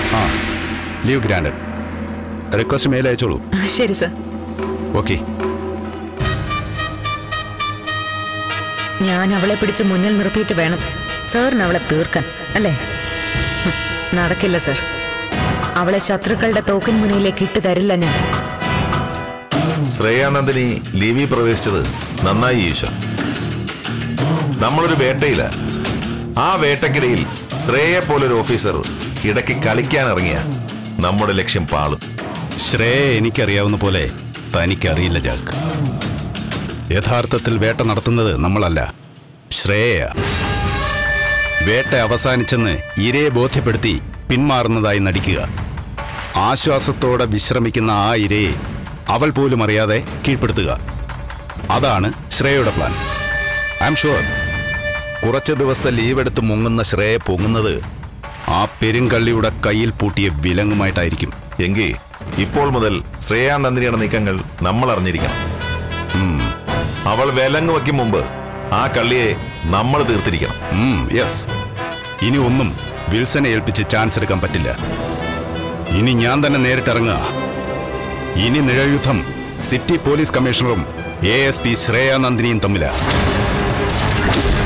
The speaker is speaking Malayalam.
ആ ലീവ് ഗ്രാൻഡ് റിക്വസ്റ്റ് മെയിൽ അയച്ചോളൂ ശരി സർ ഓക്കെ ഞാൻ അവളെ പിടിച്ച് മുന്നിൽ നിർത്തിയിട്ട് വേണം സാറിന് അവളെ തീർക്കാൻ അല്ലേ ഹും, നടക്കില്ല സർ അവളെ ശത്രുക്കളുടെ തോക്കിൻ മുന്നിലേക്ക് ഇട്ട് തരില്ല ഞാൻ ശ്രേയാനന്ദിനി ലീവിൽ പ്രവേശിച്ചത് നന്നായി ഈശോ നമ്മളൊരു വേട്ടയില്ല ആ വേട്ടക്കിടയിൽ ശ്രേയെ പോലൊരു ഓഫീസർ ഇടയ്ക്ക് കളിക്കാൻ ഇറങ്ങിയ നമ്മുടെ ലക്ഷ്യം പാളും ശ്രേയ എനിക്കറിയാവുന്ന പോലെ തനിക്കറിയില്ല ജാക്ക് യഥാർത്ഥത്തിൽ വേട്ട നടത്തുന്നത് നമ്മളല്ല ശ്രേയ വേട്ട അവസാനിച്ചെന്ന് ഇരയെ ബോധ്യപ്പെടുത്തി പിന്മാറുന്നതായി നടിക്കുക ആശ്വാസത്തോടെ വിശ്രമിക്കുന്ന ആ ഇരയെ അവൾ പോലും അറിയാതെ കീഴ്പ്പെടുത്തുക അതാണ് ശ്രേയയുടെ പ്ലാൻ ഐ എം ഷുവർ കുറച്ച് ദിവസത്തെ ലീവ് എടുത്ത് മുങ്ങുന്ന ശ്രേയ പൊങ്ങുന്നത് ആ പെരുങ്കള്ളിയുടെ കയ്യിൽ പൂട്ടിയ വിലങ്ങുമായിട്ടായിരിക്കും എങ്കിൽ ഇപ്പോൾ മുതൽ ശ്രേയാനന്ദിനിയുടെ നീക്കങ്ങൾ നമ്മൾ അറിഞ്ഞിരിക്കണം അവൾ വിലങ്ങ് വയ്ക്കും മുമ്പ് ആ കള്ളിയെ നമ്മൾ തീർത്തിരിക്കണം യെസ് ഇനി ഒന്നും വിൽസനെ ഏൽപ്പിച്ച് ചാൻസ് എടുക്കാൻ പറ്റില്ല ഇനി ഞാൻ തന്നെ നേരിട്ടിറങ്ങുക ഇനി നിഴയുദ്ധം സിറ്റി പോലീസ് കമ്മീഷണറും എ എസ് പി ശ്രേയാനന്ദിനിയും തമ്മിലാണ്